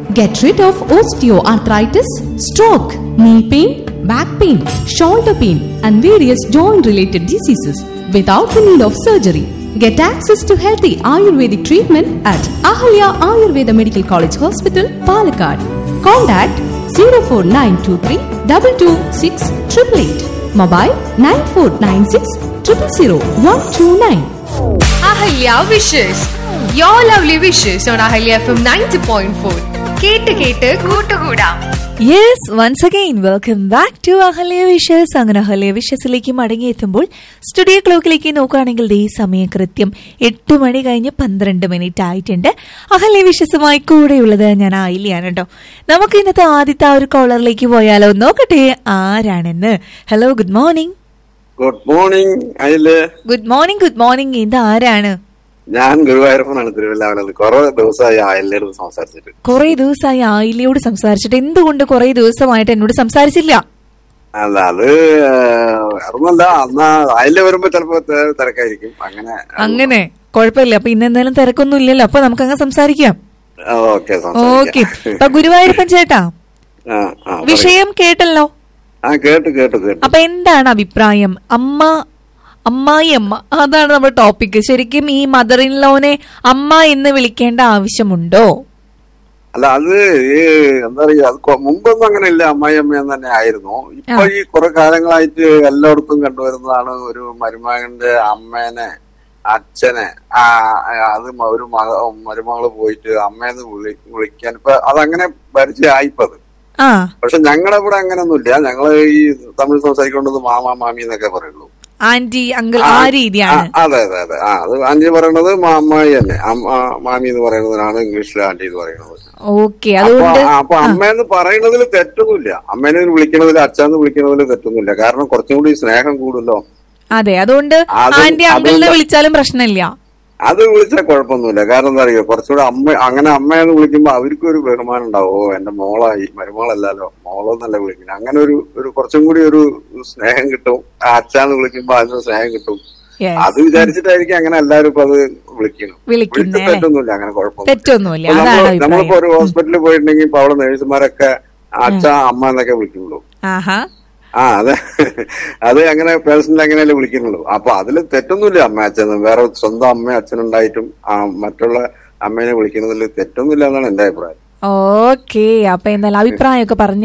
Get rid of osteoarthritis, stroke, knee pain, back pain, shoulder pain, and various joint related diseases without the need of surgery. Get access to healthy Ayurvedic treatment at Ahalya Ayurveda Medical College Hospital, Palakkad. Contact 04923 226 888. Mobile 9496 000 129. Ahalya wishes you lovely wishes on Ahalya FM ninety point four ഫോർ കേട്ട് കേട്ട് കൂട്ടുകൂടാം yes once again welcome back to Ahalya wishes അങ്ങനെ Ahalya വിഷസിലേക്ക് മടങ്ങിയെത്തുമ്പോൾ studio ക്ലോക്കിലേക്ക് നോക്കുകയാണെങ്കിൽ ദേ സമയം കൃത്യം എട്ട് മണി കഴിഞ്ഞ് പന്ത്രണ്ട് മിനിറ്റ് ആയിട്ടുണ്ട് അഹല്യ വിഷസുമായി കൂടെയുള്ളത് ഞാൻ ആയില്ലാണ് കേട്ടോ നമുക്ക് ഇന്നത്തെ ആദ്യത്തെ ആ ഒരു കോളറിലേക്ക് പോയാലോ നോക്കട്ടെ ആരാണെന്ന് hello good morning good morning അയില് ഗുഡ് മോർണിംഗ് ഗുഡ് മോർണിംഗ് ഇത് ആരാണ് ഞാൻ ഗുരുവായൂരപ്പനാണ് തിരുവല്ലാമലത് കുറെ ദിവസമായി അയലിന്റെ അടുത്ത് സംസാരിച്ചിട്ട് കുറെ ദിവസമായി ആയില്ലയോട് സംസാരിച്ചിട്ട് എന്തുകൊണ്ട് കുറെ ദിവസമായിട്ട് എന്നോട് സംസാരിച്ചില്ല അല്ല അത് അറിഞ്ഞല്ല അന്ന് അയലില് വരുമ്പോ ചിലപ്പോ തെ- തിരക്കായിരിക്കും അങ്ങനെ അങ്ങനെ കുഴപ്പമില്ല അപ്പൊ ഇന്ന് എന്തായാലും തിരക്കൊന്നും ഇല്ലല്ലോ അപ്പൊ നമുക്ക് അങ്ങ് സംസാരിക്കാം ഓക്കെ ഓക്കെ അപ്പൊ ഗുരുവായൂരപ്പൻ ചേട്ടാ വിഷയം കേട്ടല്ലോ ആ കേട്ടു കേട്ടു കേട്ടു അപ്പൊ എന്താണ് അഭിപ്രായം അമ്മ അമ്മായി അമ്മ അതാണ് നമ്മുടെ ടോപ്പിക് ശരിക്കും ഈ മദർ ഇൻ ലോനെ അമ്മ എന്ന് വിളിക്കേണ്ട ആവശ്യമുണ്ടോ അല്ല അത് ഈ എന്താ പറയാ അത് കൊ- മുമ്പൊന്നും അങ്ങനെ ഇല്ല അമ്മായി അമ്മയെന്ന് തന്നെ ആയിരുന്നു ഇപ്പൊ ഈ കുറെ കാലങ്ങളായിട്ട് എല്ലായിടത്തും കണ്ടുവരുന്നതാണ് ഒരു മരുമകന്റെ അമ്മേനെ അച്ഛനെ ആ അത് മ- ഒരു മക മരുമകള് പോയിട്ട് അമ്മേന്ന് വിളി വിളിക്കാൻ ഇപ്പൊ അതങ്ങനെ പരിചയമായിപ്പത് ആ പക്ഷെ ഞങ്ങളുടെ ഇവിടെ അങ്ങനെയൊന്നുമില്ല ഞങ്ങള് ഈ തമിഴ് സംസാരിക്കേണ്ടത് മാമ മാമി എന്നൊക്കെ പറയുള്ളൂ ആന്റി അങ്കിൾ ആ രീതിയാണ് ആ, അതെ അതെ അതെ ആ അത് ആന്റി പറയണത് മാമായി തന്നെ അമ്മ- ആ, മാമി എന്ന് പറയുന്നതിനാണ് ഇംഗ്ലീഷിൽ ആന്റി എന്ന് പറയുന്നത് ഓക്കെ അപ്പൊ അതുകൊണ്ട് ആ, അപ്പൊ അമ്മയെന്ന് പറയുന്നതിൽ തെറ്റൊന്നുമില്ല അമ്മേനെ വിളിക്കണതിൽ അച്ഛന്ന് വിളിക്കണതിൽ തെറ്റൊന്നുമില്ല കാരണം കുറച്ചും കൂടി സ്നേഹം കൂടുമല്ലോ അതെ അതുകൊണ്ട് അത് ആന്റി അങ്കിളിനെ അതുകൊണ്ട് വിളിച്ചാലും പ്രശ്നമില്ല അത് വിളിച്ചാൽ കുഴപ്പമൊന്നുമില്ല കാരണം എന്താ അറിയോ കുറച്ചുകൂടെ അമ്മ അങ്ങനെ അമ്മയെന്ന് വിളിക്കുമ്പോ അവർക്കും ഒരു ബഹുമാനം ഉണ്ടാവും ഓ എന്റെ മോളായി മരുമോളല്ലല്ലോ മോളെന്നല്ല വിളിക്കുന്നത് അങ്ങനെ ഒരു ഒരു കുറച്ചും കൂടി ഒരു സ്നേഹം കിട്ടും ആ അച്ഛന്ന് വിളിക്കുമ്പോ അതിന് സ്നേഹം കിട്ടും Yes. അത് വിചാരിച്ചിട്ടായിരിക്കും അങ്ങനെ എല്ലാവരും ഇപ്പൊ അത് വിളിക്കണം വിളിക്കുന്നേ വിളിച്ച തെറ്റൊന്നുമില്ല അങ്ങനെ കുഴപ്പമൊന്നും തെറ്റൊന്നുമില്ല ഇപ്പൊ അതാണ് നമ്മള് നമ്മളിപ്പോ അഭിപ്രായം ഒരു ഹോസ്പിറ്റലിൽ പോയിട്ടുണ്ടെങ്കിൽ ഇപ്പൊ അവിടെ നേഴ്സുമാരൊക്കെ അച്ഛ അമ്മ എന്നൊക്കെ വിളിക്കുള്ളൂ ആഹാ ആ അതെ അത് അങ്ങനെ പേഴ്സണൽ അങ്ങനെയല്ലേ വിളിക്കുന്നുള്ളൂ അപ്പൊ അതിൽ തെറ്റൊന്നുമില്ല അമ്മ അച്ഛൻ വേറെ സ്വന്തം അമ്മ അച്ഛനുണ്ടായിട്ടും ആ മറ്റുള്ള അമ്മേനെ വിളിക്കുന്നതിൽ തെറ്റൊന്നുമില്ല എന്നാണ് എന്റെ അഭിപ്രായം ഓക്കെ അപ്പൊ എന്തായാലും അഭിപ്രായമൊക്കെ പറഞ്ഞു